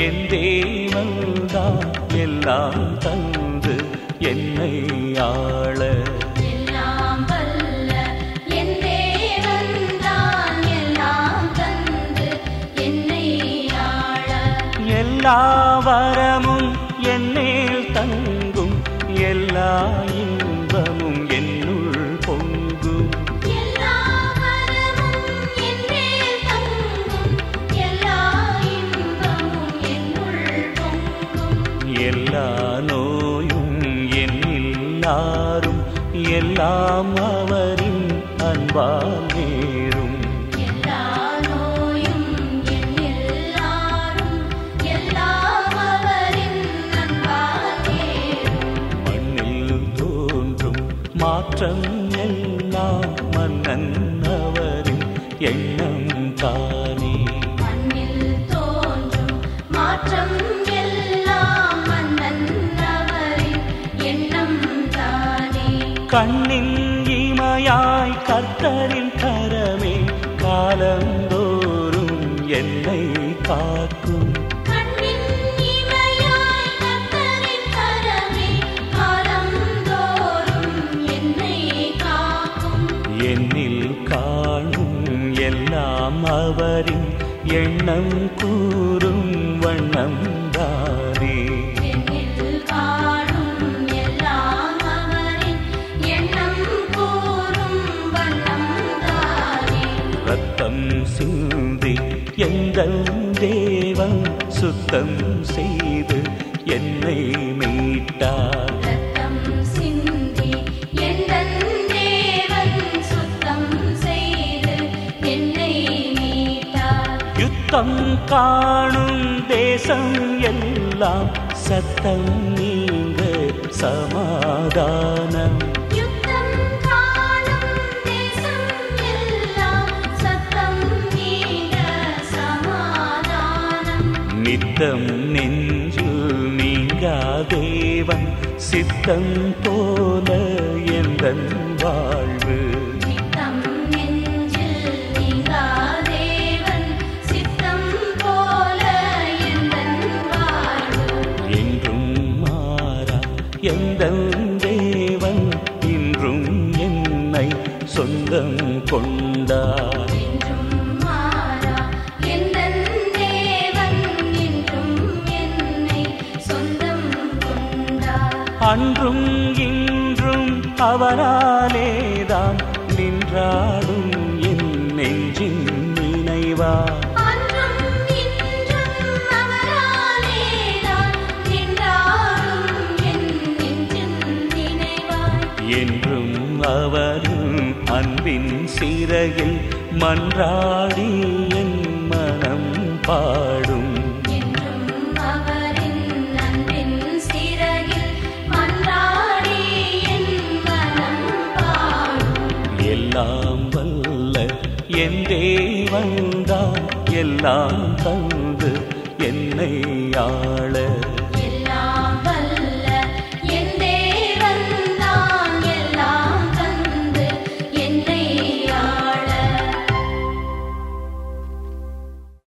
என் தேவன்தான் எல்லாம் தந்து என்னை ஆள எல்லாம் வல்ல என் தேவன்தான் எல்லாம் தந்து என்னை ஆள எல்லா வரமும் என்னேல் தங்கும் எல்லா இன்பமும் என்னுள் பொங்கும் எல்லா வரமும் என்மேல் தங்கும் எல்லா இன்பமும் என்னுள் பொங்கும் எல்லா நோயும் என்னில்லாரும் எல்லாம் அவரின் அன்பால் நேரும் எல்லா நோயும் என்னில்லாரும் எல்லாம் அவரின் அன்பால் நேரும் மண்ணில் தோன்றும் மாற்றம் எல்லாம் மன்னன் அவரின் எண்ணம் தானே மண்ணில் தோன்றும் மாற்றம் எல்லாம் மன்னன் அவரின் எண்ணம் தானே கண்ணின் இமையாய் கர்த்தரின் கரமே காலந்தோறும் என்னை காக்கும் கண்ணின் இமையாய் கர்த்தரின் கரமே காலந்தோறும் என்னை காக்கும் என்னில் காணும் எல்லாம் அவரின் எண்ணம் கூறும் வண்ணம் தானே என்னில் காணும் எல்லாம் அவரின் எண்ணம் கூறும் வண்ணம் தானே ரத்தம் சிந்தி எங்கள் தேவன் சுத்தம் செய்து என்னை மீட்டார் ரத்தம் சிந்தி எந்தன் தேவன் சுத்தம் செய்து என்னை மீட்டார் யுத்தம் காணும் தேசம் எல்லாம் சத்தம் நீங்க சமாதானம் யுத்தம் காணும் தேசம் எல்லாம் சத்தம் நீங்க சமாதானம் நித்தம் நெஞ்சில் நீங்கா தேவன் சித்தம் போல எந்தன் வாழ்வு நித்தம் நெஞ்சில் நீங்கா தேவன் சித்தம் போல எந்தன் வாழ்வு என்றும் மாறா எந்தன் தேவன் இன்றும் என்னை சொந்தம் கொண்டார் என்றும் மாறா எந்தன் தேவன் என்றும் என்னை சொந்தம் கொண்டார் அன்றும் இன்றும் அவராலேதான் நின்றாடும் என் நெஞ்சின் நினைவா அன்றும் இன்றும் அவராலேதான் நின்றாடும் என் நெஞ்சின் நினைவாய் என்றும் அவரும் அன்பின் சிறையில் மன்றாடி என் மனம் பாடும் என்றும் அவரின் அன்பின் சிறகில் மன்றாடி என் மனம் பாடும் எல்லாம் வல்ல என் தேவன்தான் எல்லாம் தந்து என்னை ஆள